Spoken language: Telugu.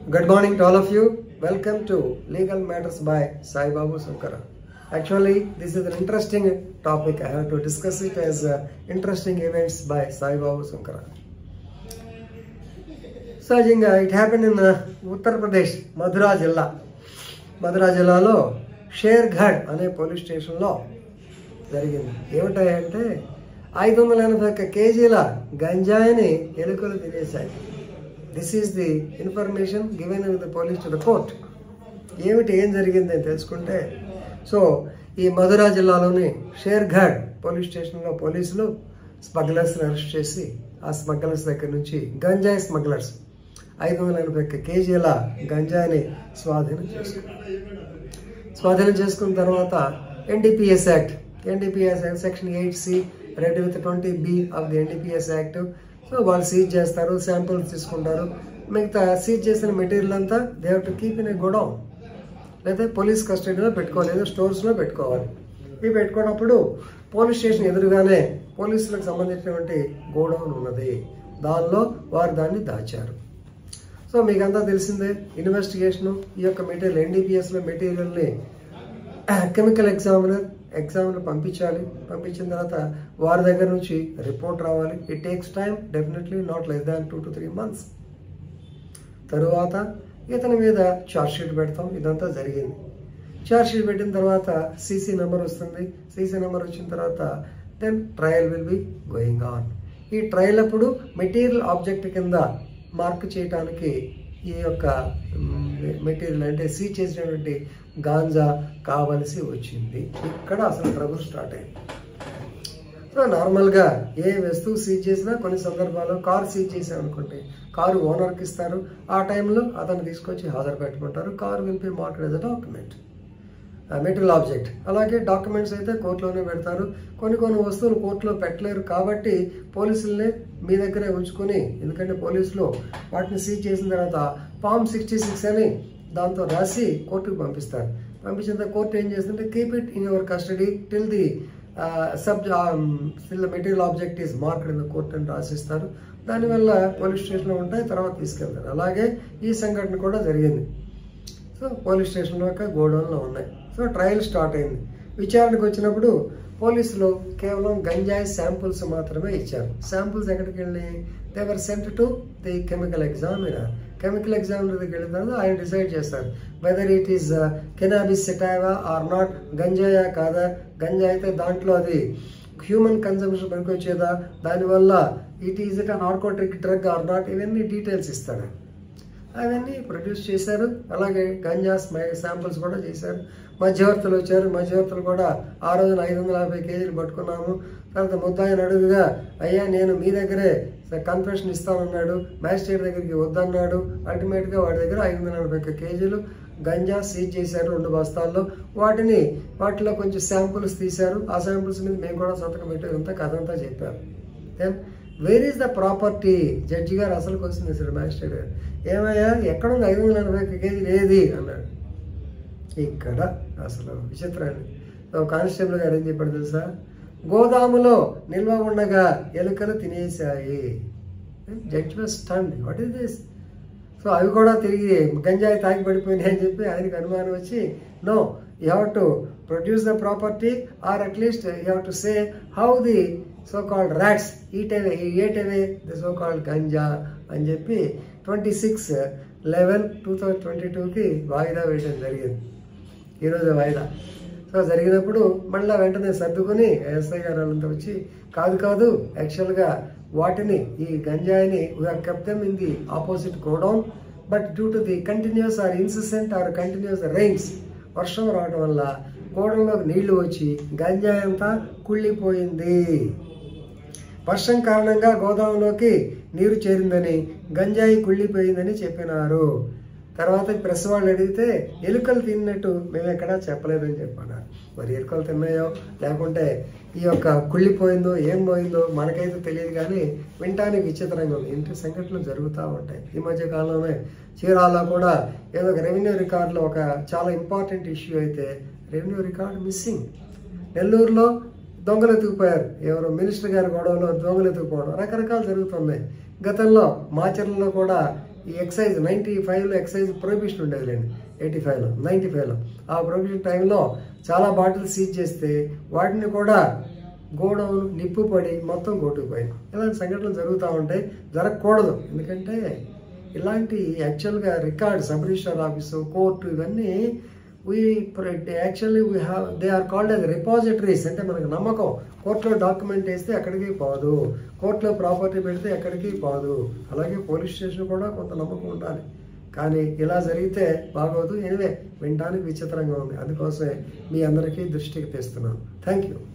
Good morning to all of you. Welcome to Legal Matters by Sai Babu Sankara. Actually, this is an interesting topic. I have to discuss it as uh, interesting events by Sai Babu Sankara. సహజంగా it happen in Uttar Pradesh Mathura జిల్లా మధురా జిల్లాలో షేర్ఘడ్ అనే పోలీస్ స్టేషన్లో జరిగింది ఏమిటాయంటే ఐదు వందల ఎనభై ఒక్క కేజీల గంజాయిని ఎలుకలు తినేశాయి this is the information given with the police to the court ఏమిటి ఏం జరిగింది అని తెలుసుకుంటే సో ఈ మధురా జిల్లాలోని షేర్ఘడ్ పోలీస్ స్టేషన్లో పోలీసులు స్మగ్లర్స్ని అరెస్ట్ చేసి ఆ స్మగ్లర్స్ దగ్గర నుంచి గంజాయి స్మగ్లర్స్ ఐదు వందల ఎనభై ఒక్క కేజీల గంజాయిని స్వాధీనం చేసుకున్నారు స్వాధీనం చేసుకున్న తర్వాత NDPS act NDPS act section eight C read with twenty B of the NDPS act so వాళ్ళు సీజ్ చేస్తారు శాంపుల్స్ తీసుకుంటారు మిగతా సీజ్ చేసిన మెటీరియల్ అంతా they have to keep in a godown లేదా పోలీస్ కస్టడీలో పెట్టుకోవాలి లేదా స్టోర్స్లో పెట్టుకోవాలి ఇవి పెట్టుకున్నప్పుడు పోలీస్ స్టేషన్ ఎదురుగానే పోలీసులకు సంబంధించినటువంటి గోడౌన్ ఉన్నది దానిలో వారు దాన్ని దాచారు సో మీకు అంతా తెలిసిందే ఇన్వెస్టిగేషన్ ఈ యొక్క మెటీరియల్ ఎన్డీపీఎస్లో మెటీరియల్ని కెమికల్ ఎగ్జామినర్ ఎగ్జామినర్ పంపించాలి పంపించిన తర్వాత వారి దగ్గర నుంచి రిపోర్ట్ రావాలి it takes time definitely not less than two to three months తరువాత ఇతని మీద చార్జ్ షీట్ పెడతాం ఇదంతా జరిగింది చార్జ్ షీట్ పెట్టిన తర్వాత సీసీ నెంబర్ వస్తుంది సీసీ నెంబర్ వచ్చిన తర్వాత then trial will be going on ఈ ట్రయల్ అప్పుడు మెటీరియల్ ఆబ్జెక్ట్ కింద మార్క్ చేయడానికి ఈ యొక్క మెటీరియల్ అంటే సీజ్ చేసినటువంటి గాంజా కావలసి వచ్చింది ఇక్కడ అసలు ట్రబుల్ స్టార్ట్ అయింది సో నార్మల్గా ఏ వస్తువు సీజ్ చేసినా కొన్ని సందర్భాల్లో కారు సీజ్ చేసామనుకోండి కారు ఓనర్కి ఇస్తారు ఆ టైంలో అతను తీసుకొచ్చి హాజరు పెట్టుకుంటారు కారు will be marked as a document material object అలాగే డాక్యుమెంట్స్ అయితే కోర్టులోనే పెడతారు కొన్ని కొన్ని వస్తువులు కోర్టులో పెట్టలేరు కాబట్టి పోలీసులనే మీ దగ్గరే ఉంచుకొని ఎందుకంటే పోలీసులు వాటిని సీజ్ చేసిన తర్వాత ఫామ్ సిక్స్టీ సిక్స్ అని దాంతో రాసి కోర్టుకు పంపిస్తారు పంపించిన తర్వాత కోర్టు ఏం చేస్తుంటే keep it in your custody till the sub till the material object is marked in the court అని రాసిస్తారు దానివల్ల పోలీస్ స్టేషన్లో ఉంటాయి తర్వాత తీసుకెళ్తారు అలాగే ఈ సంఘటన కూడా జరిగింది సో పోలీస్ స్టేషన్లో యొక్క గోడౌన్లో ఉన్నాయి సో ట్రయల్ స్టార్ట్ అయింది విచారణకు వచ్చినప్పుడు పోలీసులు కేవలం గంజాయి శాంపుల్స్ మాత్రమే ఇచ్చారు శాంపుల్స్ ఎక్కడికి వెళ్ళి they were sent to the chemical examiner chemical examiner దగ్గరికి వెళ్ళిన తర్వాత ఆయన డిసైడ్ చేస్తారు whether it is cannabis sativa or not గంజాయా కాదా గంజా అయితే దాంట్లో అది హ్యూమన్ కన్సంప్షన్ పనికొచ్చేదా దానివల్ల it is it narcotic drug or not ఇవన్నీ డీటెయిల్స్ ఇస్తాడు అవన్నీ ప్రొడ్యూస్ చేశారు అలాగే గంజా శాంపుల్స్ కూడా చేశారు మధ్యవర్తులు వచ్చారు మధ్యవర్తులు కూడా ఆ రోజున ఐదు వందల యాభై కేజీలు పట్టుకున్నాము తర్వాత ముద్దాయిని అడుగుగా అయ్యా నేను మీ దగ్గరే కన్ఫెషన్ ఇస్తానన్నాడు మ్యాజిస్ట్రేట్ దగ్గరికి వద్దన్నాడు అల్టిమేట్గా వాడి దగ్గర ఐదు వందల నలభై ఒక్క కేజీలు గంజా సీజ్ చేశారు రెండు బస్తాల్లో వాటిని వాటిలో కొంచెం శాంపుల్స్ తీశారు ఆ శాంపుల్స్ మీద మేము కూడా సంతకం పెట్టారు ఇంత కథ అంతా చెప్పారు then where is the property judge గారు అసలు క్వశ్చన్ వేశాడు మ్యాజిస్ట్రేట్ గారు ఏమయ్యా ఎక్కడుంది ఐదు వందల ఎనభై ఒక్క కేజీలు ఏది అన్నాడు ఇక్కడ అసలు విచిత్రాన్ని కానిస్టేబుల్ గారు ఏం చెప్పాడు తెలుసా గోదాములో నిల్వ ఉండగా ఎలుకలు తినేశాయి judge was stunned what is this so అవి కూడా తిరిగి గంజాయి తాగి పడిపోయినాయి అని చెప్పి ఆయనకి అనుమానం వచ్చి no you have to produce the property or at least you have to say how the so called rats eat away ate away the so called ganja అని చెప్పి twenty six eleven two thousand twenty టూకి వాయిదా వేయడం జరిగింది ఈరోజు వాయిదా సో జరిగినప్పుడు మళ్ళీ వెంటనే సర్దుకొని ఎస్ఐ గారు వాళ్ళంతా వచ్చి కాదు కాదు యాక్చువల్గా వాటిని ఈ గంజాయిని we kept them in the opposite godown but due to the continuous or incessant or continuous rains వర్షం రావడం వల్ల గోడంలోకి నీళ్లు వచ్చి గంజాయి అంతా కుళ్ళిపోయింది వర్షం కారణంగా గోదాములోకి నీరు చేరిందని గంజాయి కుళ్ళిపోయిందని చెప్పినారు తర్వాత ప్రెస్ వాళ్ళు అడిగితే ఎలుకలు తిన్నట్టు మేము ఎక్కడా చెప్పలేదని చెప్పన్నారు మరి ఎలుకలు తిన్నాయో లేకుంటే ఈ యొక్క కుళ్ళిపోయిందో ఏం పోయిందో మనకైతే తెలియదు కానీ వినటానికి విచిత్రంగా ఉంది ఇంటి సంఘటనలు జరుగుతూ ఉంటాయి ఈ మధ్య కాలంలోనే చీరాల్లో కూడా ఏదో ఒక రెవెన్యూ రికార్డులో ఒక చాలా ఇంపార్టెంట్ ఇష్యూ అయితే రెవెన్యూ రికార్డు మిస్సింగ్ నెల్లూరులో దొంగలు ఎత్తుకుపోయారు ఎవరు మినిస్టర్ గారి గొడవలో దొంగలు ఎత్తుకుపోవడం రకరకాలు జరుగుతున్నాయి గతంలో మాచర్లలో కూడా ఈ ఎక్సైజ్ నైంటీ ఫైవ్లో ఎక్సైజ్ ప్రొహిబిషన్ ఉండేది లేండి ఎయిటీ ఫైవ్లో నైంటీ ఫైవ్లో ఆ ప్రొహిబిషన్ టైంలో చాలా బాటిల్స్ సీజ్ చేస్తే వాటిని కూడా గోడౌన్ నిప్పు పడి మొత్తం కొట్టుకుపోయింది ఇలాంటి సంఘటనలు జరుగుతూ ఉంటాయి జరగకూడదు ఎందుకంటే ఇలాంటి యాక్చువల్గా record sub register office court ఇవన్నీ we actually we have they are called as repositories అంటే మనకు నమ్మకం కోర్టులో డాక్యుమెంట్ వేస్తే ఎక్కడికి పోదు కోర్టులో ప్రాపర్టీ పెడితే ఎక్కడికి పోదు అలాగే పోలీస్ స్టేషన్ కూడా కొంత నమ్మకం ఉండాలి కానీ ఇలా జరిగితే బాగోదు ఎనివే వినడానికి విచిత్రంగా ఉంది అందుకోసమే మీ అందరికీ దృష్టికి తెస్తున్నాను థ్యాంక్ యూ